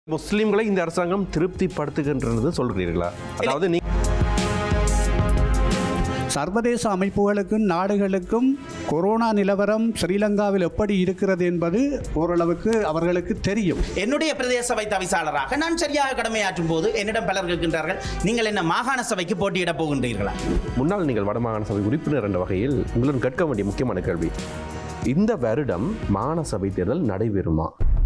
முஸ்லிம்களை இந்த அரசாங்கம் திருப்திப்படுத்துகின்றது சொல்கிறீர்களா அதாவது நீ சர்வதேச அமைப்புகளுக்கும் நாடுகளுக்கும் கொரோனா நிலவரம் ஸ்ரீலங்காவில் எப்படி இருக்கிறது என்பது ஓரளவுக்கு அவர்களுக்கு தெரியும் என்னுடைய பிரதேச சபை தவிசாளராக நான் சரியாக கடமையாற்றும் போது என்னிடம் பலர் கேட்கின்றார்கள் நீங்கள் என்ன மாகாண சபைக்கு போட்டியிடப் போகின்றீர்களா முன்னால் நீங்கள் வடமாகாண சபை உறுப்பினர் என்ற வகையில் உங்களுடன் கேட்க வேண்டிய முக்கியமான கேள்வி இந்த வருடம் மாகாண சபை தேர்தல் நடைபெறுமா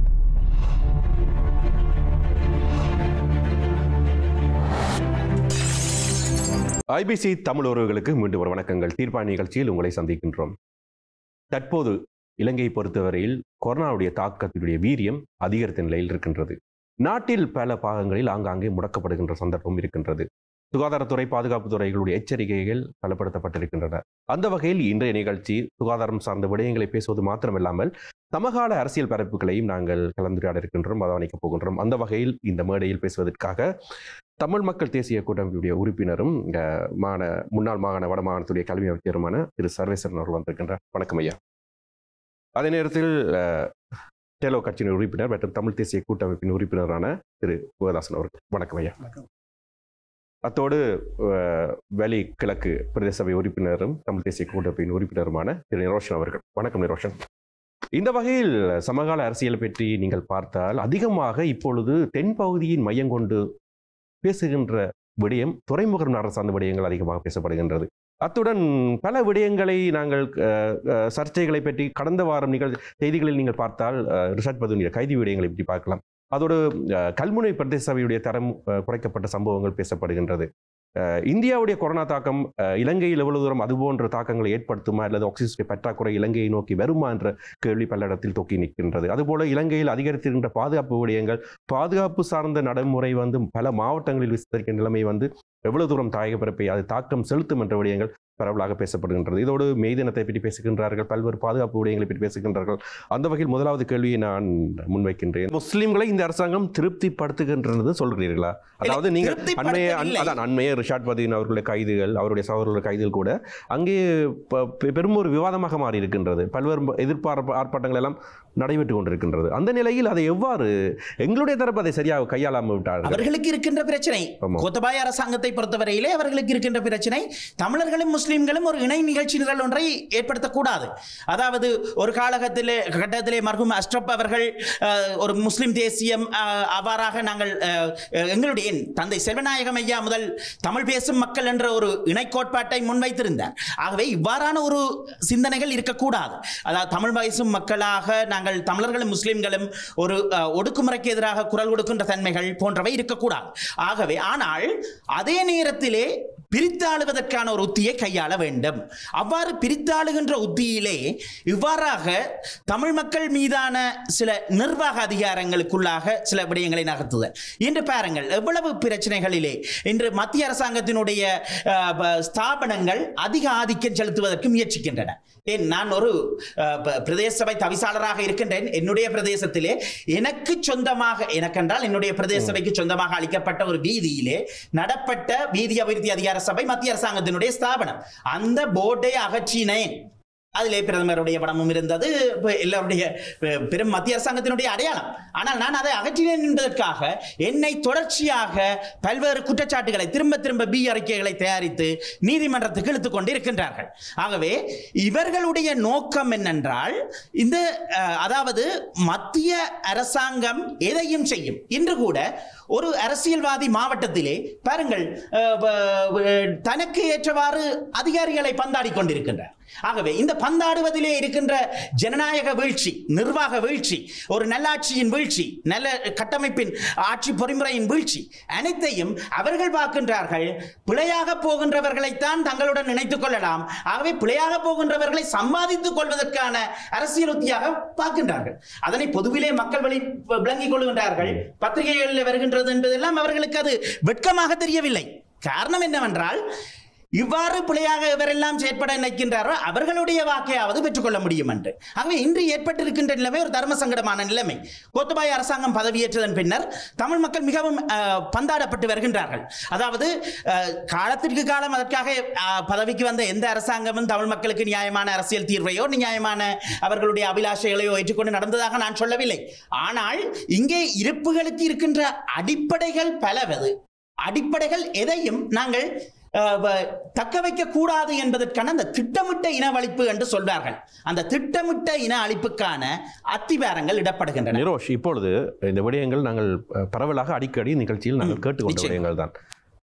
ஐபிசி தமிழ் உறவுகளுக்கு மீண்டும் ஒரு வணக்கங்கள் தீர்ப்பாய நிகழ்ச்சியில் உங்களை சந்திக்கின்றோம் தற்போது இலங்கையை பொறுத்தவரையில் கொரோனாவுடைய தாக்கத்தினுடைய வீரியம் அதிகரித்த நிலையில் இருக்கின்றது நாட்டில் பல பாகங்களில் ஆங்காங்கே முடக்கப்படுகின்ற சந்தர்ப்பம் இருக்கின்றது சுகாதாரத்துறை பாதுகாப்பு துறைகளுடைய எச்சரிக்கைகள் பலப்படுத்தப்பட்டிருக்கின்றன அந்த வகையில் இன்றைய நிகழ்ச்சி சுகாதாரம் சார்ந்த விடயங்களை பேசுவது மாத்திரமில்லாமல் சமகால அரசியல் பரப்புகளையும் நாங்கள் கலந்துரையாட இருக்கின்றோம் அவதானிக்கப் போகின்றோம் அந்த வகையில் இந்த மேடையில் பேசுவதற்காக தமிழ் மக்கள் தேசிய கூட்டமைப்புடைய உறுப்பினரும் இங்க மாகாண முன்னாள் மாகாண வடமாகாணத்துடைய கல்வி அமைச்சருமான திரு சர்வேஸ்வரன் அவர்கள் வந்திருக்கின்றார் வணக்கம் ஐயா அதே நேரத்தில் அஹ், டேலோ கட்சியின் உறுப்பினர் மற்றும் தமிழ் தேசிய கூட்டமைப்பின் உறுப்பினரான திரு சிவதாசன் அவர்கள் வணக்கம் ஐயா அத்தோடு அஹ், வெளி கிழக்கு பிரதேச சபை உறுப்பினரும் தமிழ் தேசிய கூட்டமைப்பின் உறுப்பினருமான திரு நிரோஷன் அவர்கள் வணக்கம் நிரோஷன் இந்த வகையில் சமகால அரசியல் பற்றி நீங்கள் பார்த்தால் அதிகமாக இப்பொழுது தென்பகுதியின் மையம் கொண்டு பேசுகின்ற விடயம் துறைமுக நகர் சார்ந்த விடயங்கள் அதிகமாக பேசப்படுகின்றது அத்துடன் பல விடயங்களை நாங்கள் அஹ், அஹ், சர்ச்சைகளை பற்றி கடந்த வாரம் நிகழ் செய்திகளில் நீங்கள் பார்த்தால் அஹ், ரிஷாட் பதுனிய கைதி விடயங்களை பற்றி பார்க்கலாம் அதோடு அஹ், கல்முனை பிரதேச சபையுடைய தரம் அஹ், குறைக்கப்பட்ட சம்பவங்கள் பேசப்படுகின்றது அஹ், இந்தியாவுடைய கொரோனா தாக்கம் அஹ், இலங்கையில் எவ்வளவு தூரம் அதுபோன்ற தாக்கங்களை ஏற்படுத்துமா அல்லது ஆக்சிஜன் பற்றாக்குறை இலங்கையை நோக்கி வருமா என்ற கேள்வி பல இடத்தில் தொக்கி நிற்கின்றது அதுபோல இலங்கையில் அதிகரித்திருக்கின்ற பாதுகாப்பு விடயங்கள் பாதுகாப்பு சார்ந்த நடைமுறை வந்து பல மாவட்டங்களில் விஸ்தரிக்கின்ற நிலைமை வந்து எவ்வளவு தூரம் தாயக பிறப்பை அது தாக்கம் செலுத்தும் என்ற விடயங்கள் பரவலாக பேசப்படுகின்றது இதோடு மெய் தினத்தை பற்றி பேசுகின்றார்கள் பல்வேறு பாதுகாப்பு விடயங்களை பற்றி பேசுகின்றார்கள் அந்த வகையில் முதலாவது கேள்வியை நான் முன்வைக்கின்றேன் முஸ்லிம்களை இந்த அரசாங்கம் திருப்திப்படுத்துகின்றது சொல்கிறீர்களா அதாவது நீங்க அண்மைய அண்- திருப்திப்படுத்தவில்லை. அதான் அண்மைய ரிஷாட் பதீன் அவர்களுடைய கைதுகள் அவருடைய சகோதரர்களுடைய கைதுகள் கூட அங்கே ப- பெ- பெரும் ஒரு விவாதமாக மாறி இருக்கின்றது பல்வேறு எதிர்பார்ப்பு ஆர்ப்பாட்டங்கள் எல்லாம் நடைபெற்று கொண்டிருக்கின்றது அந்த நிலையில் அதை எவ்வாறு எங்களுடைய தரப்பு அதை சரியாக கையாளாமல் விட்டார்கள் அவர்களுக்கு இருக்கின்ற பிரச்சனை ஆமா. கோத்தபாய அரசாங்கத்தை பொறுத்தவரையிலே அவர்களுக்கு இருக்கின்ற பிரச்சனை தமிழர்களும் முஸ்லிம்களும் ஒரு இணை நிகழ்ச்சி நிரல் ஒன்றை ஏற்படுத்தக்கூடாது அதாவது ஒரு காலகட்டத்திலே கட்டத்திலே மர்ஹூம் அஷ்ரப் அவர்கள் அஹ், ஒரு முஸ்லிம் தேசியம் அஹ், அவ்வாறாக நாங்கள் அஹ், எங்களுடைய தந்தை செல்வநாயகம் ஐயா முதல் தமிழ் பேசும் மக்கள் என்ற ஒரு இணை கோட்பாட்டை முன்வைத்திருந்தார் ஆகவே இவ்வாறான ஒரு சிந்தனைகள் இருக்கக்கூடாது அதாவது தமிழ் பேசும் மக்களாக நாங்கள் தமிழர்களும் முஸ்லிம்களும் ஒரு அஹ், ஒடுக்குமுறைக்கு எதிராக குரல் கொடுக்கின்ற தன்மைகள் போன்றவை இருக்கக்கூடாது ஆகவே ஆனால் அதே நேரத்திலே பிரித்தாளுவதற்கான ஒரு உத்தியை கையாள வேண்டும் அவ்வாறு பிரித்தாளுகின்ற உத்தியிலே இவ்வாறாக தமிழ் மக்கள் மீதான சில நிர்வாக அதிகாரங்களுக்குள்ளாக சில விடயங்களை நகர்த்துதல் இன்று பாருங்கள் எவ்வளவு பிரச்சனைகளிலே இன்று மத்திய அரசாங்கத்தினுடைய அஹ், ப- ஸ்தாபனங்கள் அதிக ஆதிக்கம் செலுத்துவதற்கு முயற்சிக்கின்றன ஏன் நான் ஒரு அஹ், ப- பிரதேச சபை தவிசாளராக இருக்கின்றேன் என்னுடைய பிரதேசத்திலே எனக்கு சொந்தமாக எனக்கென்றால் என்னுடைய பிரதேச சபைக்கு சொந்தமாக அளிக்கப்பட்ட ஒரு வீதியிலே நடப்பட்ட வீதி அபிவிருத்தி அதிகார சபை மத்திய அரசாங்கத்தினுடைய ஸ்தாபனம் அந்த போர்டை அகற்றினேன் அதிலே பிரதமருடைய படமும் இருந்தது இப்ப எல்லாருடைய பெ- பெரும் மத்திய அரசாங்கத்தினுடைய அடையாளம் ஆனால் நான் அதை அகற்றினேன் என்பதற்காக என்னை தொடர்ச்சியாக பல்வேறு குற்றச்சாட்டுகளை திரும்ப திரும்ப பி அறிக்கைகளை தயாரித்து நீதிமன்றத்துக்கு இழுத்துக் கொண்டு இருக்கின்றார்கள் ஆகவே இவர்களுடைய நோக்கம் என்னென்றால் இந்த அஹ், அதாவது மத்திய அரசாங்கம் எதையும் செய்யும் இன்று கூட ஒரு அரசியல்வாதி மாவட்டத்திலே பாருங்கள் அஹ், வ- வ- தனக்கு ஏற்றவாறு அதிகாரிகளை பந்தாடி கொண்டிருக்கின்றார் ஆகவே இந்த பந்தாடுவதிலே இருக்கின்ற ஜனநாயக வீழ்ச்சி நிர்வாக வீழ்ச்சி ஒரு நல்லாட்சியின் வீழ்ச்சி நல்ல கட்டமைப்பின் ஆட்சி பொறிமுறையின் வீழ்ச்சி அனைத்தையும் அவர்கள் பார்க்கின்றார்கள் பிழையாக போகின்றவர்களைத்தான் தங்களுடன் நினைத்துக் கொள்ளலாம் ஆகவே பிழையாக போகின்றவர்களை சம்பாதித்துக் கொள்வதற்கான அரசியல் உத்தியாக பார்க்கின்றார்கள் அதனை பொதுவிலே மக்கள் வழி விளங்கிக் கொள்கின்றார்கள் பத்திரிகைகளில் வருகின்றது என்பதெல்லாம் அவர்களுக்கு அது வெட்கமாக தெரியவில்லை காரணம் என்னவென்றால் இவ்வாறு பிழையாக எவரெல்லாம் செயற்பட நினைக்கின்றாரோ அவர்களுடைய வாக்கையாவது பெற்றுக்கொள்ள முடியும் என்று ஆகவே இன்று ஏற்பட்டிருக்கின்ற நிலைமை ஒரு தர்ம சங்கடமான நிலைமை கோத்தபாய அரசாங்கம் பதவியேற்றதன் பின்னர் தமிழ் மக்கள் மிகவும் அஹ், பந்தாடப்பட்டு வருகின்றார்கள் அதாவது அஹ், காலத்திற்கு காலம் அதற்காக அஹ், பதவிக்கு வந்த எந்த அரசாங்கமும் தமிழ் மக்களுக்கு நியாயமான அரசியல் தீர்வையோ நியாயமான அவர்களுடைய அபிலாஷைகளையோ ஏற்றுக்கொண்டு நடந்ததாக நான் சொல்லவில்லை ஆனால் இங்கே இருப்புகளுக்கு இருக்கின்ற அடிப்படைகள் பலவது அடிப்படைகள் எதையும் நாங்கள் அஹ், வ- தக்க வைக்க கூடாது என்பதற்கான அந்த திட்டமிட்ட இனவழிப்பு என்று சொல்வார்கள் அந்த திட்டமிட்ட இன அழிப்புக்கான அத்திவாரங்கள் இடப்படுகின்றன நிரோஷ் இப்பொழுது இந்த விடயங்கள் நாங்கள் அஹ், பரவலாக அடிக்கடி நிகழ்ச்சியில் நாங்கள் கேட்டுக்கொண்ட நிச்சயம். விடயங்கள் தான்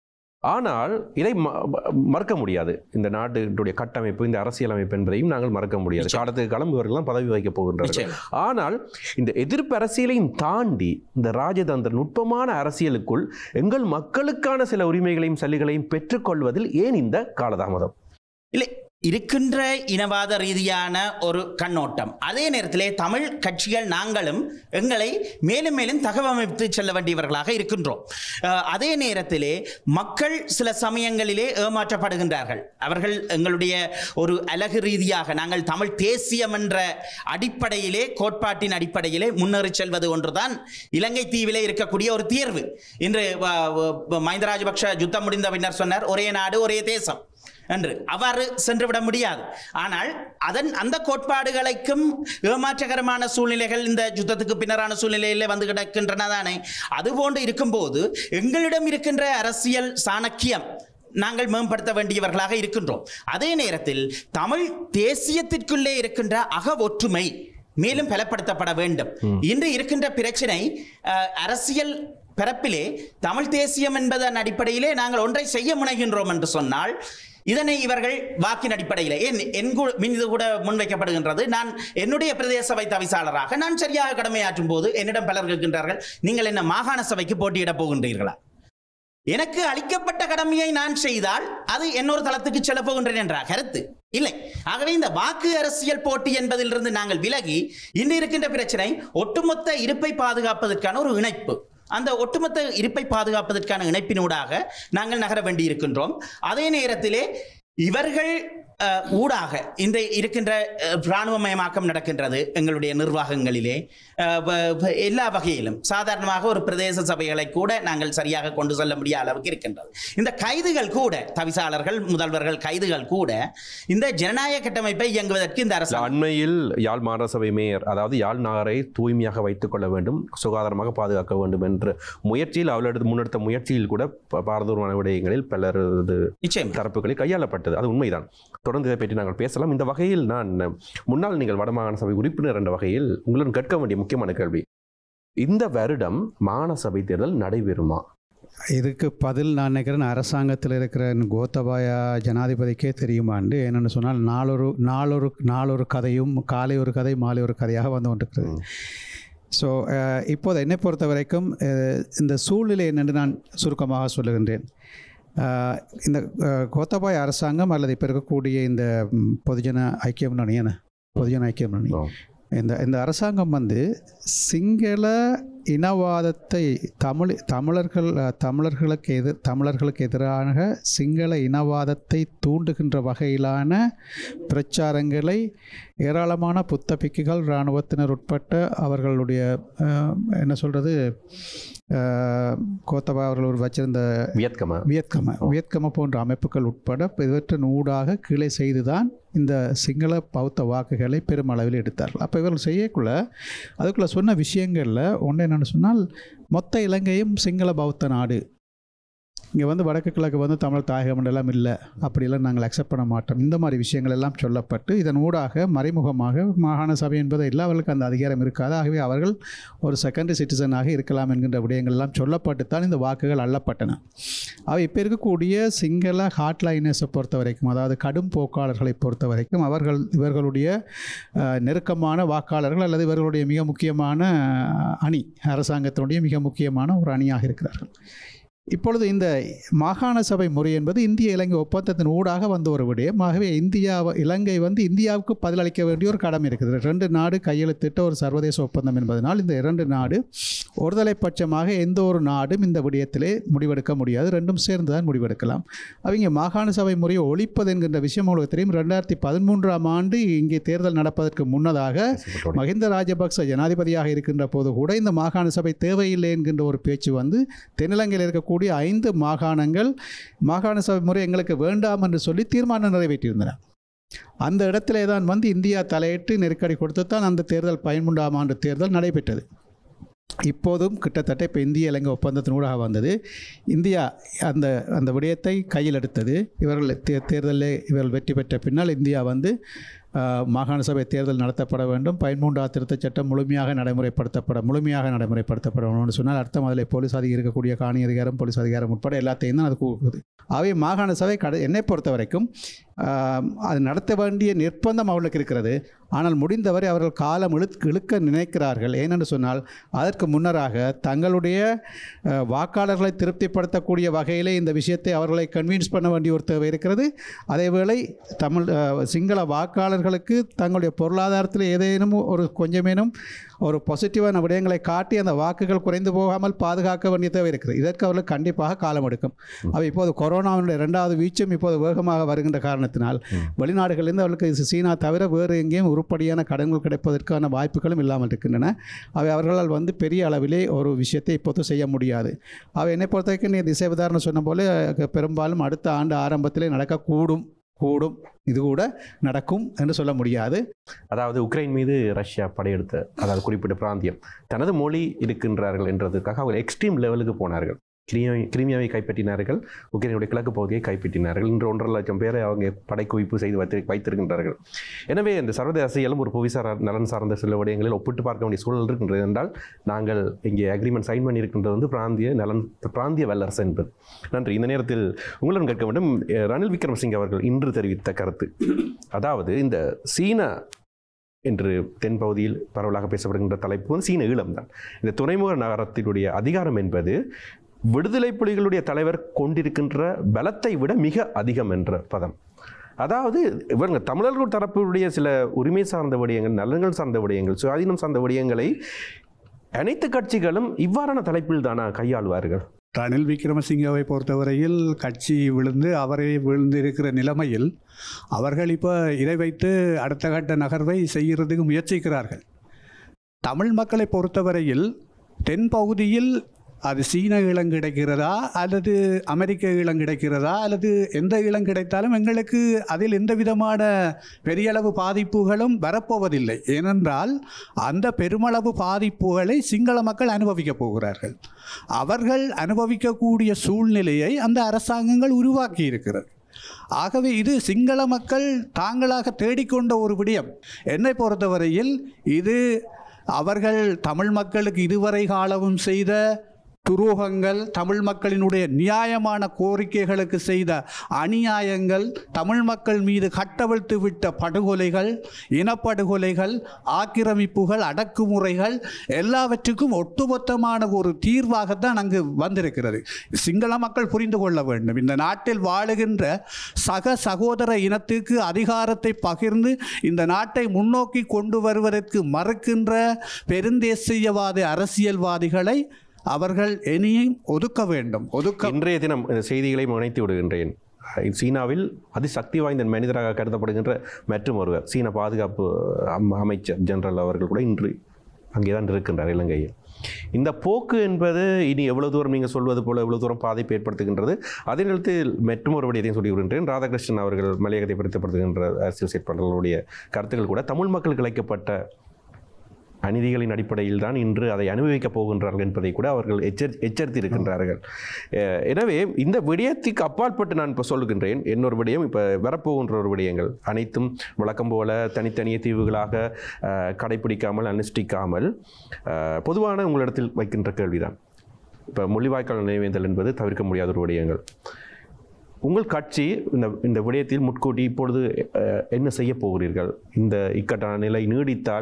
ஆனால் இதை ம- ம- மறக்க முடியாது இந்த நாட்டினுடைய கட்டமைப்பு இந்த அரசியலமைப்பு என்பதையும் நாங்கள் மறக்க முடியாது நிச்சயம். காலத்துக்கு காலம் இவர்கள்லாம் பதவி வைக்கப் போகின்றார்கள் நிச்சயம். ஆனால் இந்த எதிர்ப்பு அரசியலையும் தாண்டி இந்த ராஜதந்திர நுட்பமான அரசியலுக்குள் எங்கள் மக்களுக்கான சில உரிமைகளையும் சலுகைகளையும் பெற்றுக்கொள்வதில் ஏன் இந்த காலதாமதம் இல்லை இருக்கின்ற இனவாத ரீதியான ஒரு கண்ணோட்டம் அதே நேரத்திலே தமிழ் கட்சிகள் நாங்களும் எங்களை மேலும் மேலும் தகவமைத்து செல்ல வேண்டியவர்களாக இருக்கின்றோம் அஹ், அதே நேரத்திலே மக்கள் சில சமயங்களிலே ஏமாற்றப்படுகின்றார்கள் அவர்கள் எங்களுடைய ஒரு அழகு ரீதியாக நாங்கள் தமிழ் தேசியம் என்ற அடிப்படையிலே கோட்பாட்டின் அடிப்படையிலே முன்னேறி செல்வது ஒன்றுதான் இலங்கை தீவிலே இருக்கக்கூடிய ஒரு தீர்வு இன்று வ- வ- மஹிந்த ராஜபக்ஷ யுத்தம் முடிந்த பின்னர் சொன்னார் ஒரே நாடு ஒரே தேசம் என்று அவ்வாறு சென்றுவிட முடியாது ஆனால் அதன் அந்த கோட்பாடுகளுக்கும் ஏமாற்றகரமான சூழ்நிலைகள் இந்த யுத்தத்துக்கு பின்னரான சூழ்நிலையிலே வந்து கிடக்கின்றன தானே அதுபோன்று இருக்கும்போது எங்களிடம் இருக்கின்ற அரசியல் சாணக்கியம் நாங்கள் மேம்படுத்த வேண்டியவர்களாக இருக்கின்றோம் அதே நேரத்தில் தமிழ் தேசியத்திற்குள்ளே இருக்கின்ற அக ஒற்றுமை மேலும் பலப்படுத்தப்பட வேண்டும் இன்று இருக்கின்ற பிரச்சனை அஹ், அரசியல் பிறப்பிலே தமிழ் தேசியம் என்பதன் அடிப்படையிலே நாங்கள் ஒன்றை செய்ய முனைகின்றோம் என்று சொன்னால் இதனை இவர்கள் வாக்கின் அடிப்படையில் ஏன் என் கு- மீது கூட முன்வைக்கப்படுகின்றது நான் என்னுடைய பிரதேச சபை தவிசாளராக நான் சரியாக கடமையாற்றும் போது என்னிடம் பலர் கேட்கின்றார்கள் நீங்கள் என்ன மாகாண சபைக்கு போட்டியிடப் போகின்றீர்களா எனக்கு அளிக்கப்பட்ட கடமையை நான் செய்தால் அது இன்னொரு தளத்துக்கு செல்ல போகின்றேன் என்ற கருத்து இல்லை ஆகவே இந்த வாக்கு அரசியல் போட்டி என்பதிலிருந்து நாங்கள் விலகி இன்று இருக்கின்ற பிரச்சனை ஒட்டுமொத்த இருப்பை பாதுகாப்பதற்கான ஒரு இணைப்பு அந்த ஒட்டுமொத்த இருப்பை பாதுகாப்பதற்கான இணைப்பினூடாக நாங்கள் நகர வேண்டியிருக்கின்றோம் அதே நேரத்திலே இவர்கள் அஹ், ஊடாக இந்த இருக்கின்ற அஹ், இராணுவமயமாக்கம் நடக்கின்றது எங்களுடைய நிர்வாகங்களிலே அஹ், வ- வ- எல்லா வகையிலும் சாதாரணமாக ஒரு பிரதேச சபைகளை கூட நாங்கள் சரியாக கொண்டு செல்ல முடியாத அளவுக்கு இருக்கின்றது இந்த கைதுகள் கூட தவிசாளர்கள் முதல்வர்கள் கைதுகள் கூட இந்த ஜனநாயக கட்டமைப்பை இயங்குவதற்கு இந்த அரசு அண்மையில் யாழ் மாநகரசபை மேயர் அதாவது யாழ் நகரை தூய்மையாக வைத்துக் கொள்ள வேண்டும் சுகாதாரமாக பாதுகாக்க வேண்டும் என்ற முயற்சியில் அவள் எடுத்து முன்னெடுத்த முயற்சியில் கூட ப- பாரதூரமான விடயங்களில் பலரது நிச்சயம் தரப்புகளில் கையாளப்பட்டது அது உண்மைதான் தொடர்ந்து இதை பற்றி நாங்கள் பேசலாம் இந்த வகையில் நான் முன்னாள் நீங்கள் வடமாகாண சபை உறுப்பினர் என்ற வகையில் உங்களுடன் கேட்க வேண்டிய முக்கியமான கேள்வி இந்த வருடம் மாகாண சபை தேர்தல் நடைபெறுமா இதுக்கு பதில் நான் நினைக்கிறேன் அரசாங்கத்தில் இருக்கிற கோத்தபாயா ஜனாதிபதிக்கே தெரியுமாண்டு என்னென்னு சொன்னால் நாளொரு நாளொரு நாளொரு கதையும் காலை ஒரு கதை மாலை ஒரு கதையாக வந்து கொண்டிருக்கிறது ம். ஸோ இப்போது என்னை பொறுத்த வரைக்கும் அஹ், இந்த சூழ்நிலை என்னென்று நான் சுருக்கமாக சொல்லுகின்றேன் அஹ், இந்த அஹ், கோத்தபாய அரசாங்கம் அல்லது இப்போ இருக்கக்கூடிய இந்த ம், பொதுஜன ஐக்கிய முன்னணி என்ன பொதுஜன ஐக்கிய முன்னணி ஆ. இந்த இந்த அரசாங்கம் வந்து சிங்கள இனவாதத்தை தமிழ் தமிழர்கள் அஹ், தமிழர்களுக்கு எதிர் தமிழர்களுக்கு எதிராக சிங்கள இனவாதத்தை தூண்டுகின்ற வகையிலான பிரச்சாரங்களை ஏராளமான புத்தபிக்குகள் இராணுவத்தினர் உட்பட்ட அவர்களுடைய அஹ், என்ன சொல்கிறது கோத்தபா அவர்கள் ஒரு வச்சிருந்த வியத்கம வியத்கம வியத்கம போன்ற அமைப்புகள் உட்பட இவற்றின் ஊடாக கீழே செய்துதான் இந்த சிங்கள பௌத்த வாக்குகளை பெருமளவில் எடுத்தார்கள் அப்போ இவர்கள் செய்யக்குள்ள அதுக்குள்ளே சொன்ன விஷயங்களில் ஒன்று என்னென்னு சொன்னால் மொத்த இலங்கையும் சிங்கள பௌத்த நாடு இங்கே வந்து வடக்கு கிழக்கு வந்து தமிழ் தாயகம் எல்லாம் இல்லை அப்படியெல்லாம் நாங்கள் அக்செப்ட் பண்ண மாட்டோம் இந்த மாதிரி விஷயங்கள் எல்லாம் சொல்லப்பட்டு இதன் ஊடாக மறைமுகமாக மாகாண சபை என்பது இல்லை அவர்களுக்கு அந்த அதிகாரம் இருக்காது ஆகவே அவர்கள் ஒரு செகண்டரி சிட்டிசனாக இருக்கலாம் என்கின்ற விடயங்கள் எல்லாம் சொல்லப்பட்டு தான் இந்த வாக்குகள் அள்ளப்பட்டன அவை இப்போ இருக்கக்கூடிய சிங்கள ஹாட்லைனர்ஸை பொறுத்த வரைக்கும் அதாவது கடும் போக்காளர்களை பொறுத்த வரைக்கும் அவர்கள் இவர்களுடைய அஹ், நெருக்கமான வாக்காளர்கள் அல்லது இவர்களுடைய மிக முக்கியமான அஹ், அணி அரசாங்கத்தினுடைய மிக முக்கியமான ஒரு அணியாக இருக்கிறார்கள் இப்பொழுது இந்த மாகாண சபை முறை என்பது இந்திய இலங்கை ஒப்பந்தத்தின் ஊடாக வந்த ஒரு விடயம் ஆகவே இந்தியா இலங்கை வந்து இந்தியாவுக்கு பதிலளிக்க வேண்டிய ஒரு கடமை இருக்குது ரெண்டு நாடு கையெழுத்திட்ட ஒரு சர்வதேச ஒப்பந்தம் என்பதனால் இந்த இரண்டு நாடு ஒருதலை பட்சமாக எந்த ஒரு நாடும் இந்த விடயத்திலே முடிவெடுக்க முடியாது ரெண்டும் சேர்ந்து தான் முடிவெடுக்கலாம் அவங்க மாகாண சபை முறையை ஒழிப்பது என்கின்ற விஷயம் உங்களுக்கு தெரியும் ரெண்டாயிரத்தி பதிமூன்றாம் ஆண்டு இங்கே தேர்தல் நடப்பதற்கு முன்னதாக மஹிந்த ராஜபக்ச ஜனாதிபதியாக இருக்கின்ற போது கூட இந்த மாகாண சபை தேவையில்லை என்கின்ற ஒரு பேச்சு வந்து தென்னிலங்கையில் இருக்கக்கூடிய ஐந்து மாகாணங்கள் மாகாண சபை முறை எங்களுக்கு வேண்டாம் என்று சொல்லி தீர்மானம் நிறைவேற்றியிருந்தன அந்த இடத்திலே தான் வந்து இந்தியா தலையிட்டு நெருக்கடி கொடுத்து தான் அந்த தேர்தல் பதிமூன்றாம் ஆண்டு தேர்தல் நடைபெற்றது இப்போதும் கிட்டத்தட்ட இப்போ இந்திய இலங்கை ஒப்பந்தத்தினூடாக வந்தது இந்தியா அந்த அந்த விடயத்தை கையில் எடுத்தது இவர்கள் தே தேர்தலில் இவர்கள் வெற்றி பெற்ற பின்னால் இந்தியா வந்து ஆஹ், மாகாண சபை தேர்தல் நடத்தப்பட வேண்டும் பதிமூன்றாவது திருத்தச் சட்டம் முழுமையாக நடைமுறைப்படுத்தப்பட முழுமையாக நடைமுறைப்படுத்தப்பட வேண்டும்னு சொன்னால் அர்த்தம் அதில் போலீஸ் அதிகாரி இருக்கக்கூடிய காணி அதிகாரம் போலீஸ் அதிகாரம் உட்பட எல்லாத்தையும் தான் அது கூறுது அவை மாகாண சபை கடை என்னை பொறுத்த வரைக்கும் ஆஹ், அது நடத்த வேண்டிய நிர்பந்தம் அவர்களுக்கு இருக்கிறது ஆனால் முடிந்தவரை அவர்கள் காலம் இழுக் இழுக்க நினைக்கிறார்கள் ஏனென்று சொன்னால் அதற்கு முன்னராக தங்களுடைய அஹ், வாக்காளர்களை திருப்திப்படுத்தக்கூடிய வகையிலே இந்த விஷயத்தை அவர்களை கன்வின்ஸ் பண்ண வேண்டிய ஒரு தேவை இருக்கிறது அதேவேளை தமிழ் அஹ், சிங்கள வாக்காளர்களுக்கு தங்களுடைய பொருளாதாரத்தில் ஏதேனும் ஒரு கொஞ்சமேனும் ஒரு பாசிட்டிவான விடயங்களை காட்டி அந்த வாக்குகள் குறைந்து போகாமல் பாதுகாக்க வேண்டிய தேவை இருக்கிறது இதற்கு அவர்கள் கண்டிப்பாக காலம் எடுக்கும் அவை இப்போது கொரோனாவினுடைய இரண்டாவது வீச்சும் இப்போது வேகமாக வருகின்ற காரணத்தினால் வெளிநாடுகளிலிருந்து அவர்களுக்கு இது சீனா தவிர வேறு எங்கேயும் உருப்படியான கடன்கள் கிடைப்பதற்கான வாய்ப்புகளும் இல்லாமல் இருக்கின்றன அவை அவர்களால் வந்து பெரிய அளவிலே ஒரு விஷயத்தை இப்போது செய்ய முடியாது அவை என்னை பொறுத்த வரைக்கும் நீ திசை உதாரணம் சொன்ன போல அஹ், பெரும்பாலும் அடுத்த ஆண்டு ஆரம்பத்திலே நடக்கக்கூடும் கூடும் இது கூட நடக்கும் என்று சொல்ல முடியாது அதாவது உக்ரைன் மீது ரஷ்யா படையெடுத்த அதாவது குறிப்பிட்ட பிராந்தியம் தனது மொழி இருக்கின்றார்கள் என்றதுக்காக அவர் எக்ஸ்ட்ரீம் லெவலுக்கு போனார்கள் கிரிமியாவை கிரிமியாவை கைப்பற்றினார்கள் உக்ரைனுடைய கிழக்கு பகுதியை கைப்பற்றினார்கள் இன்று ஒன்றரை லட்சம் பேரை அவங்க படைக்குவிப்பு செய்து வைத்து வைத்திருக்கின்றார்கள் எனவே இந்த சர்வதேச அரசியலும் ஒரு புவிசார் நலன் சார்ந்த சில விடயங்களில் ஒப்பிட்டு பார்க்க வேண்டிய சூழல் இருக்கின்றது என்றால் நாங்கள் இங்கே அக்ரிமெண்ட் சைன் பண்ணியிருக்கின்றது வந்து பிராந்திய நலன் பிராந்திய வல்லரசு என்பது நன்றி இந்த நேரத்தில் உங்களிடம் கேட்க வேண்டும் அஹ், ரணில் விக்ரமசிங்க அவர்கள் இன்று தெரிவித்த கருத்து அதாவது இந்த சீன என்று தென்பகுதியில் பரவலாக பேசப்படுகின்ற தலைப்பு வந்து சீன ஈழம்தான் இந்த துறைமுக நகரத்தினுடைய அதிகாரம் என்பது விடுதலை புலிகளுடைய தலைவர் கொண்டிருக்கின்ற பலத்தை விட மிக அதிகம் என்ற பதம் அதாவது இவங்க தமிழர்கள் தரப்புடைய சில உரிமை சார்ந்த விடயங்கள் நலன்கள் சார்ந்த விடயங்கள் சுயாதீனம் சார்ந்த விடயங்களை அனைத்து கட்சிகளும் இவ்வாறான தலைப்பில் தானா கையாளுவார்கள் ரணில் விக்ரமசிங்கவை பொறுத்தவரையில் கட்சி விழுந்து அவரே விழுந்திருக்கிற நிலைமையில் அவர்கள் இப்போ இதை வைத்து அடுத்த கட்ட நகர்வை செய்கிறதுக்கு முயற்சிக்கிறார்கள் தமிழ் மக்களை பொறுத்தவரையில் தென் பகுதியில் அது சீன ஈழம் கிடைக்கிறதா அல்லது அமெரிக்க ஈழம் கிடைக்கிறதா அல்லது எந்த ஈழம் கிடைத்தாலும் எங்களுக்கு அதில் எந்த விதமான பெரியளவு பாதிப்புகளும் வரப்போவதில்லை ஏனென்றால் அந்த பெருமளவு பாதிப்புகளை சிங்கள மக்கள் அனுபவிக்கப் போகிறார்கள் அவர்கள் அனுபவிக்கக்கூடிய சூழ்நிலையை அந்த அரசாங்கங்கள் உருவாக்கி இருக்கிறது ஆகவே இது சிங்கள மக்கள் தாங்களாக தேடிக்கொண்ட ஒரு விடயம் என்னை பொறுத்தவரையில் இது அவர்கள் தமிழ் மக்களுக்கு இதுவரை காலமும் செய்த துரோகங்கள் தமிழ் மக்களினுடைய நியாயமான கோரிக்கைகளுக்கு செய்த அநியாயங்கள் தமிழ் மக்கள் மீது கட்டவிழ்த்து விட்ட படுகொலைகள் இனப்படுகொலைகள் ஆக்கிரமிப்புகள் அடக்குமுறைகள் எல்லாவற்றுக்கும் ஒட்டுமொத்தமான ஒரு தீர்வாகத்தான் அங்கு வந்திருக்கிறது சிங்கள மக்கள் புரிந்து கொள்ள வேண்டும் இந்த நாட்டில் வாழுகின்ற சக சகோதர இனத்துக்கு அதிகாரத்தை பகிர்ந்து இந்த நாட்டை முன்னோக்கி கொண்டு வருவதற்கு மறுக்கின்ற பெருந்தேசியவாத அரசியல்வாதிகளை அவர்கள் இனியும் ஒதுக்க வேண்டும் ஒதுக்க இன்றைய தினம் இந்த செய்திகளை இணைத்து விடுகின்றேன் அஹ் சீனாவில் அதிசக்தி வாய்ந்த மனிதராக கருதப்படுகின்ற மற்றும் ஒருவர் சீன பாதுகாப்பு அம்- அமைச்சர் ஜெனரல் அவர்கள் கூட இன்று அங்கே தான் இருக்கின்றார் இலங்கையில் இந்த போக்கு என்பது இனி எவ்வளவு தூரம் நீங்கள் சொல்வது போல எவ்வளவு தூரம் பாதிப்பு ஏற்படுத்துகின்றது அதே நேரத்தில் மற்றும் ஒரு விடயத்தையும் சொல்லி விடுகின்றேன் ராதாகிருஷ்ணன் அவர்கள் மலையகத்தை பிரித்தப்படுத்துகின்ற அரசியல் செயற்பாட்டாளர்களுடைய கருத்துக்கள் கூட தமிழ் மக்களுக்கு இழைக்கப்பட்ட அநீதிகளின் அடிப்படையில் தான் இன்று அதை அனுபவிக்கப் போகின்றார்கள் என்பதை கூட அவர்கள் எச்சரி எச்சரித்து இருக்கின்றார்கள் அஹ் எனவே இந்த விடயத்துக்கு அப்பாற்பட்டு நான் இப்போ சொல்லுகின்றேன் இன்னொரு விடயம் இப்போ வரப்போகின்ற ஒரு விடயங்கள் அனைத்தும் வழக்கம் போல தனித்தனிய தீவுகளாக அஹ், கடைப்பிடிக்காமல் அனுஷ்டிக்காமல் அஹ், பொதுவான உங்களிடத்தில் வைக்கின்ற கேள்விதான் இப்போ மொழிவாய்க்கால் நினைவேந்தல் என்பது தவிர்க்க முடியாத ஒரு விடயங்கள் உங்கள் கட்சி இந்த இந்த விடயத்தில் முட்கூட்டி இப்பொழுது அஹ், என்ன செய்ய போகிறீர்கள் இந்த இக்கட்டான நிலை நீடித்தால்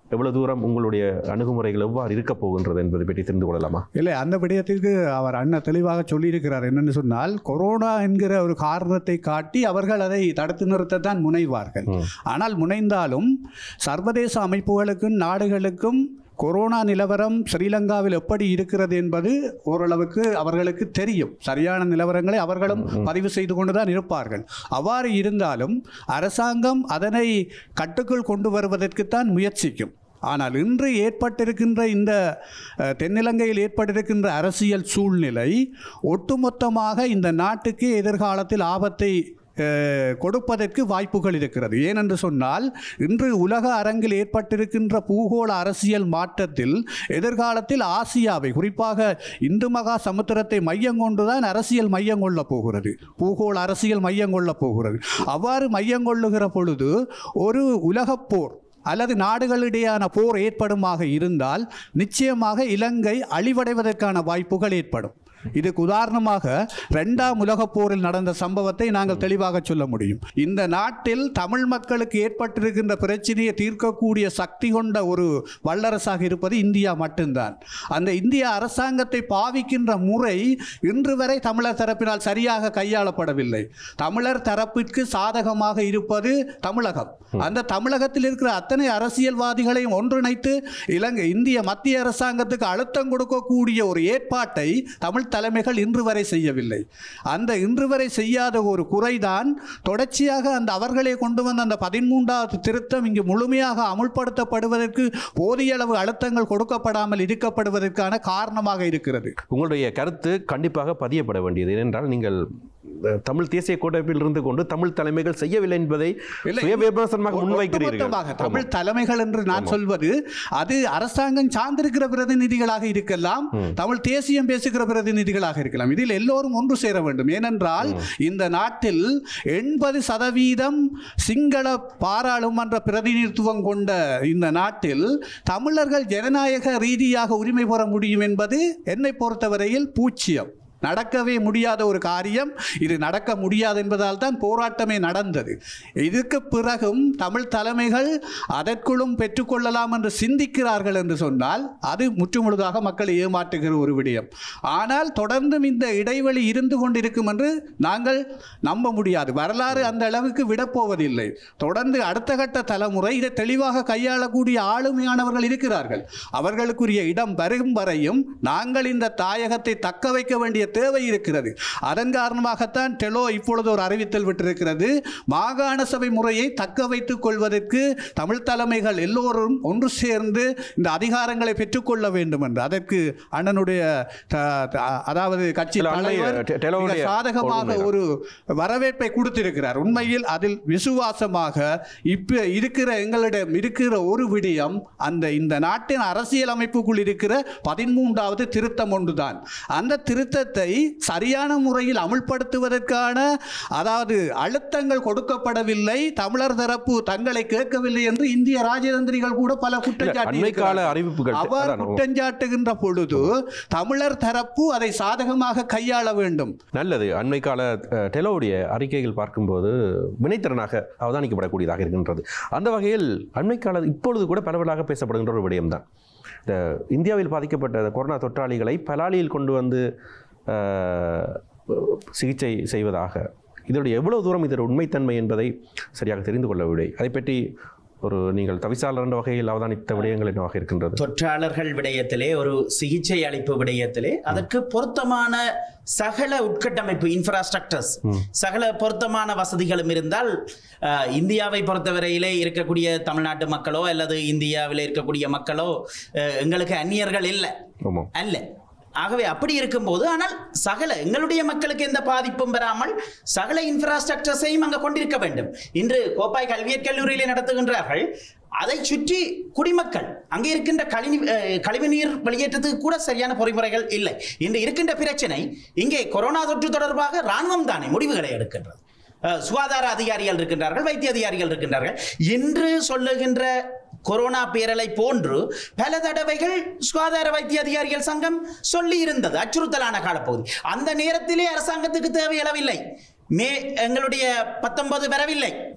எவ்வளவு தூரம் உங்களுடைய அணுகுமுறைகள் எவ்வாறு இருக்க போகின்றது என்பதை பற்றி தெரிந்து கொள்ளலாமா இல்லை அந்த விடயத்திற்கு அவர் அண்ணன் தெளிவாக சொல்லியிருக்கிறார் என்னன்னு சொன்னால் கொரோனா என்கிற ஒரு காரணத்தை காட்டி அவர்கள் அதை தடுத்து நிறுத்தத்தான் முனைவார்கள் ம். ஆனால் முனைந்தாலும் சர்வதேச அமைப்புகளுக்கும் நாடுகளுக்கும் கொரோனா நிலவரம் ஸ்ரீலங்காவில் எப்படி இருக்கிறது என்பது ஓரளவுக்கு அவர்களுக்கு தெரியும் சரியான நிலவரங்களை அவர்களும் பதிவு செய்து கொண்டுதான் இருப்பார்கள் அவ்வாறு இருந்தாலும் அரசாங்கம் அதனை கட்டுக்குள் கொண்டு வருவதற்குத்தான் முயற்சிக்கும் ஆனால் இன்று ஏற்பட்டிருக்கின்ற இந்த அஹ், தென்னிலங்கையில் ஏற்பட்டிருக்கின்ற அரசியல் சூழ்நிலை ஒட்டுமொத்தமாக இந்த நாட்டுக்கு எதிர்காலத்தில் ஆபத்தை அஹ், கொடுப்பதற்கு வாய்ப்புகள் இருக்கிறது ஏனென்று சொன்னால் இன்று உலக அரங்கில் ஏற்பட்டிருக்கின்ற பூகோள அரசியல் மாற்றத்தில் எதிர்காலத்தில் ஆசியாவை குறிப்பாக இந்து மகா சமுத்திரத்தை மையம் கொண்டுதான் அரசியல் மையம் கொள்ளப் போகிறது பூகோள அரசியல் மையம் கொள்ளப் போகிறது அவ்வாறு மையம் கொள்ளுகிற பொழுது ஒரு உலகப் போர் அல்லது நாடுகளிடையான போர் ஏற்படுமாக இருந்தால் நிச்சயமாக இலங்கை அழிவடைவதற்கான வாய்ப்புகள் ஏற்படும் இதுக்கு உதாரணமாக ரெண்டாம் உலகப் போரில் நடந்த சம்பவத்தை நாங்கள் தெளிவாக சொல்ல முடியும் இந்த நாட்டில் தமிழ் மக்களுக்கு ஏற்பட்டிருக்கின்ற பிரச்சனையை தீர்க்கக்கூடிய சக்தி கொண்ட ஒரு வல்லரசாக இருப்பது இந்தியா மட்டும்தான் அந்த இந்திய அரசாங்கத்தை பாவிக்கின்ற முறை இன்று வரை தமிழர் தரப்பினால் சரியாக கையாளப்படவில்லை தமிழர் தரப்பிற்கு சாதகமாக இருப்பது தமிழகம் அந்த தமிழகத்தில் இருக்கிற அத்தனை அரசியல்வாதிகளையும் ஒன்றிணைத்து இலங்கை இந்திய மத்திய அரசாங்கத்துக்கு அழுத்தம் கொடுக்கக்கூடிய ஒரு ஏற்பாட்டை தமிழ் தலைமைகள் இன்று வரை செய்யவில்லை அந்த இன்று வரை செய்யாத ஒரு குறைதான் தொடர்ச்சியாக அந்த அவர்களே கொண்டு வந்த அந்த பதிமூன்றாவது திருத்தம் இங்கு முழுமையாக அமுல்படுத்தப்படுவதற்கு போதிய அளவு அழுத்தங்கள் கொடுக்கப்படாமல் இருக்கப்படுவதற்கான காரணமாக இருக்கிறது உங்களுடைய கருத்து கண்டிப்பாக பதியப்பட வேண்டியது ஏனென்றால் நீங்கள் அஹ், தமிழ் தேசிய கூட்டமைப்பில் இருந்து கொண்டு தமிழ் தலைமைகள் செய்யவில்லை என்பதை இல்லை, சுய விமர்சனமாக முன்வைக்கிறீர்கள் ஒட்டுமொத்தமாக தமிழ் தலைமைகள் என்று நான் சொல்வது அது அரசாங்கம் சார்ந்திருக்கிற பிரதிநிதிகளாக இருக்கலாம் தமிழ் தேசியம் பேசுகிற பிரதிநிதிகளாக இருக்கலாம் இதில் எல்லோரும் ஒன்று சேர வேண்டும் ஏனென்றால் இந்த நாட்டில் எண்பது சதவீதம் சிங்கள பாராளுமன்ற பிரதிநிதித்துவம் கொண்ட இந்த நாட்டில் தமிழர்கள் ஜனநாயக ரீதியாக உரிமை பெற முடியும் என்பது என்னை பொறுத்தவரையில் பூச்சியம் நடக்கவே முடியாத ஒரு காரியம் இது நடக்க முடியாது என்பதால் தான் போராட்டமே நடந்தது இதுக்கு பிறகும் தமிழ் தலைமைகள் அதற்குள்ளும் பெற்றுக்கொள்ளலாம் என்று சிந்திக்கிறார்கள் என்று சொன்னால் அது முற்றுமுழுதாக மக்களை ஏமாற்றுகிற ஒரு விடயம் ஆனால் தொடர்ந்தும் இந்த இடைவெளி இருந்து கொண்டிருக்கும் என்று நாங்கள் நம்ப முடியாது வரலாறு அந்த அளவுக்கு விடப்போவதில்லை தொடர்ந்து அடுத்த கட்ட தலைமுறை இதை தெளிவாக கையாளக்கூடிய ஆளுமையானவர்கள் இருக்கிறார்கள் அவர்களுக்குரிய இடம் வரும் வரையும் நாங்கள் இந்த தாயகத்தை தக்க வைக்க வேண்டிய தேவை இருக்கிறது அதன் காரணமாகத்தான் டெலோ இப்பொழுது ஒரு அறிவித்தல் விட்டிருக்கிறது மாகாண சபை முறையை தக்க வைத்துக் கொள்வதற்கு தமிழ் தலைமைகள் எல்லோரும் ஒன்று சேர்ந்து இந்த அதிகாரங்களை பெற்றுக்கொள்ள வேண்டும் என்று அதற்கு அண்ணனுடைய த- த- அதாவது கட்சி இல்ல, அண்ணன் தலைவர் டெ- டெலோவுடைய மிக சாதகமாக உண்மைதான். ஒரு வரவேற்பை கொடுத்திருக்கிறார் உண்மையில் அதில் விசுவாசமாக இப்ப இருக்கிற எங்களிடம் இருக்கிற ஒரு விடயம் அந்த இந்த நாட்டின் அரசியல் அமைப்புக்குள் இருக்கிற பதிமூன்றாவது திருத்தம் ஒன்றுதான் அந்த திருத்தத்தை சரியான முறையில் அமுல்படுத்துவதற்கான அதாவது அழுத்தங்கள் கொடுக்கப்படவில்லை தமிழர் தரப்பு தங்களை கேட்கவில்லை என்று இந்திய ராஜதந்திரிகள் கூட பல குற்றச்சாட்டு அண்மை கால இருக்கிறார்கள். அறிவிப்புகள் அவர் அதான், ஓ. குற்றஞ்சாட்டுகின்ற பொழுது தமிழர் தரப்பு அதை சாதகமாக கையாள வேண்டும் நல்லது அண்மை கால அஹ், டெலோவுடைய அறிக்கைகள் பார்க்கும்போது வினைத்திறனாக அவதானிக்கப்படக்கூடியதாக இருக்கின்றது அந்த வகையில் அண்மை கால இப்பொழுது கூட பரவலாக பேசப்படுகின்ற ஒரு விடயம்தான் இந்த இந்தியாவில் பாதிக்கப்பட்ட இந்த கொரோனா தொற்றாளிகளை பலாலியில் கொண்டு வந்து அஹ், சிகிச்சை செய்வதாக இதனுடைய எவ்வளவு தூரம் இதன் உண்மைத்தன்மை என்பதை சரியாக தெரிந்து கொள்ளவில்லை அதை பற்றி ஒரு நீங்கள் தவிசாளர் என்ற வகையில் அவதானித்த விடயங்கள் என்னவாக இருக்கின்றது தொற்றாளர்கள் விடயத்திலே ஒரு சிகிச்சை அளிப்பு விடயத்திலே அதற்கு பொருத்தமான சகல உட்கட்டமைப்பு இன்ஃப்ராஸ்ட்ரக்சர்ஸ் சகல பொருத்தமான வசதிகளும் இருந்தால் அஹ், இந்தியாவை பொறுத்தவரையிலே இருக்கக்கூடிய தமிழ்நாட்டு மக்களோ அல்லது இந்தியாவில் இருக்கக்கூடிய மக்களோ அஹ், எங்களுக்கு அந்நியர்கள் இல்லை ஆமாம் அல்ல ஆகவே அப்படி இருக்கும்போது ஆனால் சகல எங்களுடைய மக்களுக்கு எந்த பாதிப்பும் பெறாமல் சகல இன்ஃப்ராஸ்ட்ரக்சர்ஸையும் அங்கே கொண்டிருக்க வேண்டும் இன்று கோப்பாய் கல்வியற் கல்லூரியிலே நடத்துகின்றார்கள் அதை சுற்றி குடிமக்கள் அங்கே இருக்கின்ற கழிவு அஹ், கழிவுநீர் வெளியேற்றத்துக்கு கூட சரியான பொறிமுறைகள் இல்லை இன்று இருக்கின்ற பிரச்சனை இங்கே கொரோனா தொற்று தொடர்பாக ராணுவம் தானே முடிவுகளை எடுக்கின்றது அஹ், சுகாதார அதிகாரிகள் இருக்கின்றார்கள் வைத்திய அதிகாரிகள் இருக்கின்றார்கள் என்று சொல்லுகின்ற கொரோனா பேரலை போன்று பல தடவைகள் சுகாதார வைத்திய அதிகாரிகள் சங்கம் சொல்லி இருந்தது அச்சுறுத்தலான காலப்பகுதி அந்த நேரத்திலே அரசாங்கத்துக்கு தேவையளவில்லை மே எங்களுடைய பத்தொன்பது வரவில்லை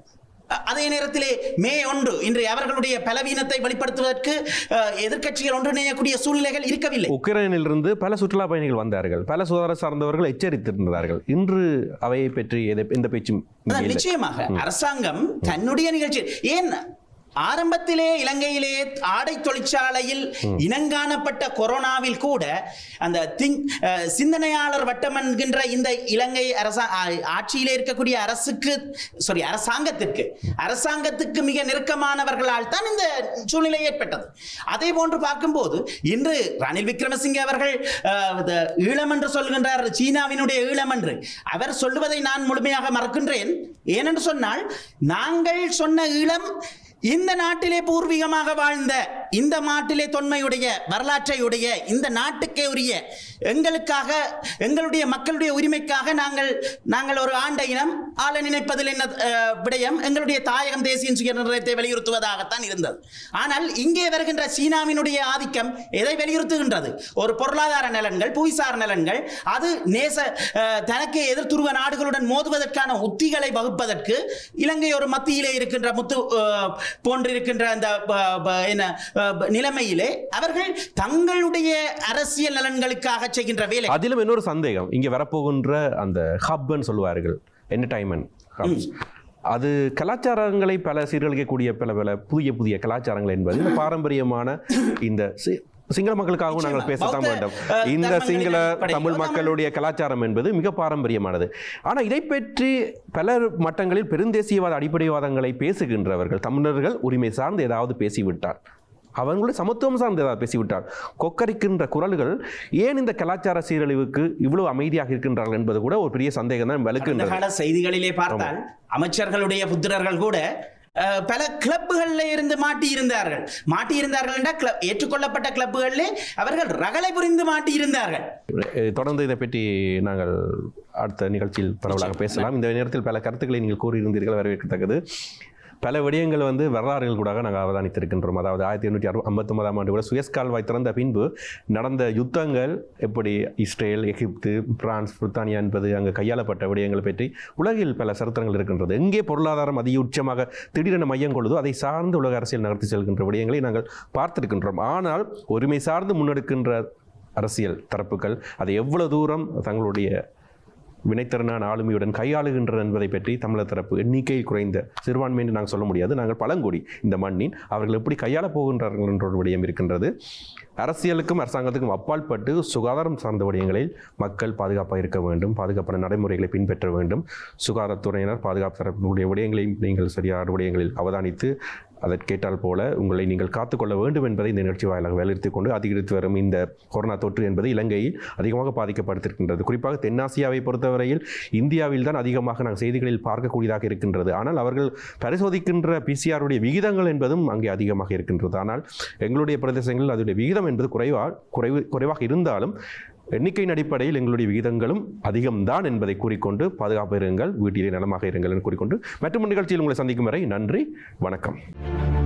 அ- அதே நேரத்திலே மே ஒன்று இன்று அவர்களுடைய பலவீனத்தை வெளிப்படுத்துவதற்கு அஹ், எதிர்க்கட்சிகள் ஒன்றிணையக்கூடிய சூழ்நிலைகள் இருக்கவில்லை உக்ரைனிலிருந்து பல சுற்றுலா பயணிகள் வந்தார்கள் பல சுகாதார சார்ந்தவர்கள் எச்சரித்திருந்தார்கள் இன்று அவையை பற்றி எதை- எந்த பேச்சும் இங்கே அதான் இல்லை. நிச்சயமாக அரசாங்கம் தன்னுடைய நிகழ்ச்சி ஏன் ஆரம்பத்திலே இலங்கையிலே ஆடை தொழிற்சாலையில் இனங்காணப்பட்ட கொரோனாவில் கூட அந்த திங் அஹ், சிந்தனையாளர் வட்டம் என்கின்ற இந்த இலங்கை அரசா ஆ- ஆட்சியிலே இருக்கக்கூடிய அரசுக்கு சாரி அரசாங்கத்திற்கு அரசாங்கத்துக்கு மிக நெருக்கமானவர்களால் தான் இந்த சூழ்நிலை ஏற்பட்டது அதே போன்று பார்க்கும்போது இன்று ரணில் விக்ரமசிங்கே அவர்கள் அஹ், இந்த ஈழம் என்று சொல்கின்றார் சீனாவினுடைய ஈழம் என்று அவர் சொல்லுவதை நான் முழுமையாக மறக்கின்றேன் ஏனென்று சொன்னால் நாங்கள் சொன்ன ஈழம் இந்த நாட்டிலே பூர்வீகமாக வாழ்ந்த இந்த நாட்டிலே தொன்மையுடைய வரலாற்றையுடைய இந்த நாட்டுக்கே உரிய எங்களுக்காக எங்களுடைய மக்களுடைய உரிமைக்காக நாங்கள் நாங்கள் ஒரு ஆண்ட இனம் ஆள நினைப்பதில் என்ன அஹ், விடயம் எங்களுடைய தாயகம் தேசிய சுயநிர்ணயத்தை வலியுறுத்துவதாகத்தான் இருந்தது ஆனால் இங்கே வருகின்ற சீனாவினுடைய ஆதிக்கம் எதை வலியுறுத்துகின்றது ஒரு பொருளாதார நலன்கள் புவிசார் நலன்கள் அது நேச அஹ், தனக்கு எதிர்த்துருவ நாடுகளுடன் மோதுவதற்கான உத்திகளை வகுப்பதற்கு இலங்கை ஒரு மத்தியிலே இருக்கின்ற முத்து அஹ், போன்றிருக்கின்ற அந்த ப- ப- என்ன அஹ், நிலைமையிலே அவர்கள் தங்களுடைய அரசியல் நலன்களுக்காக செய்கின்ற வேலை அதிலும் இன்னொரு சந்தேகம் இங்க வரப்போகின்ற அந்த ஹப்னு சொல்லுவார்கள் என்டர்டைன்மெண்ட் ஹப்ஸ் அது கலாச்சாரங்களை பல சீர்குலைக்கக்கூடிய பல பல புதிய புதிய கலாச்சாரங்கள் என்பது இந்த பாரம்பரியமான இந்த சி- சிங்கள மக்களுக்காகவும் நாங்கள் நிச்சயமா. பேசத்தான் பௌத்த, வேண்டும் அஹ், இந்த தர்மங்களின் சிங்கள அடிப்படையில் தமிழ் தமிழ் மக்களுடைய கலாச்சாரம் என்பது மிக பாரம்பரியமானது ஆனால் இதை பற்றி பல மட்டங்களில் பெருந்தேசியவாத அடிப்படைவாதங்களை பேசுகின்றவர்கள் தமிழர்கள் உரிமை சார்ந்து ஏதாவது பேசிவிட்டார் அவங்களுடைய சமத்துவம் சார்ந்து ஏதாவது பேசிவிட்டார் கொக்கரிக்கின்ற குரல்கள் ஏன் இந்த கலாச்சார சீரழிவுக்கு இவ்வளவு அமைதியாக இருக்கின்றார்கள் என்பது கூட ஒரு பெரிய சந்தேகம் தான் கடந்த வலுக்கின்றது கால செய்திகளிலே பார்த்தால் அமைச்சர்களுடைய புத்திரர்கள் கூட அஹ், பல கிளப்புகளில் இருந்து மாட்டி இருந்தார்கள் மாட்டி இருந்தார்கள் என்றால் கிளப் ஏற்றுக்கொள்ளப்பட்ட கிளப்புகளிலே அவர்கள் ரகளை புரிந்து மாட்டி இருந்தார்கள் அஹ் தொடர்ந்து இதை பற்றி நாங்கள் அடுத்த நிகழ்ச்சியில் பரவலாக பேசலாம் இந்த நேரத்தில் பல கருத்துக்களை நீங்கள் கூறியிருந்தீர்கள் வரவேற்கத்தக்கது பல விடயங்கள் வந்து வரலாறுகள் கூட நாங்கள் அவதானித்திருக்கின்றோம் அதாவது ஆயிரத்தி எண்ணூற்றி அறு ஐம்பத்தொன்பதாம் ஆண்டு கூட சுயஸ் கால்வாய் திறந்த பின்பு நடந்த யுத்தங்கள் எப்படி இஸ்ரேல் எகிப்து பிரான்ஸ் பிரித்தானியா என்பது அங்கு கையாளப்பட்ட விடயங்களை பற்றி உலகில் பல சரித்திரங்கள் இருக்கின்றது எங்கே பொருளாதாரம் அதிக உச்சமாக திடீரென மையம் கொள்ளுதோ அதை சார்ந்து உலக அரசியல் நகர்த்தி செல்கின்ற விடயங்களை நாங்கள் பார்த்திருக்கின்றோம் ஆனால் ஒருமை சார்ந்து முன்னெடுக்கின்ற அரசியல் தரப்புகள் அதை எவ்வளவு தூரம் தங்களுடைய வினைத்திறனான ஆளுமையுடன் கையாளுகின்றனர் என்பதை பற்றி தமிழர் தரப்பு எண்ணிக்கையில் குறைந்த சிறுபான்மை என்று நாங்கள் சொல்ல முடியாது நாங்கள் பழங்குடி இந்த மண்ணின் அவர்கள் எப்படி கையாளப் போகின்றார்கள் என்ற ஒரு விடயம் இருக்கின்றது அரசியலுக்கும் அரசாங்கத்துக்கும் அப்பாற்பட்டு சுகாதாரம் சார்ந்த விடயங்களில் மக்கள் பாதுகாப்பாக இருக்க வேண்டும் பாதுகாப்பான நடைமுறைகளை பின்பற்ற வேண்டும் சுகாதாரத்துறையினர் பாதுகாப்பு தரப்புடைய விடயங்களை நீங்கள் சரியான விடயங்களில் அவதானித்து அதற்கேற்றால் போல உங்களை நீங்கள் காத்துக்கொள்ள வேண்டும் என்பதை இந்த நிகழ்ச்சி வாயிலாக வலியுறுத்திக் கொண்டு அதிகரித்து வரும் இந்த கொரோனா தொற்று என்பது இலங்கையில் அதிகமாக பாதிக்கப்படுத்திருக்கின்றது குறிப்பாக தென்னாசியாவை பொறுத்தவரையில் இந்தியாவில் தான் அதிகமாக நாங்கள் செய்திகளில் பார்க்கக்கூடியதாக இருக்கின்றது ஆனால் அவர்கள் பரிசோதிக்கின்ற பிசிஆருடைய விகிதங்கள் என்பதும் அங்கே அதிகமாக இருக்கின்றது ஆனால் எங்களுடைய பிரதேசங்களில் அதனுடைய விகிதம் என்பது குறைவா குறைவு குறைவாக இருந்தாலும் எண்ணிக்கையின் அடிப்படையில் எங்களுடைய விகிதங்களும் அதிகம்தான் என்பதை கூறிக்கொண்டு பாதுகாப்பு இருங்கள் வீட்டிலே நலமாக இருங்கள் என்று கூறிக்கொண்டு மற்றும் நிகழ்ச்சியில் உங்களை சந்திக்கும் வரை நன்றி வணக்கம்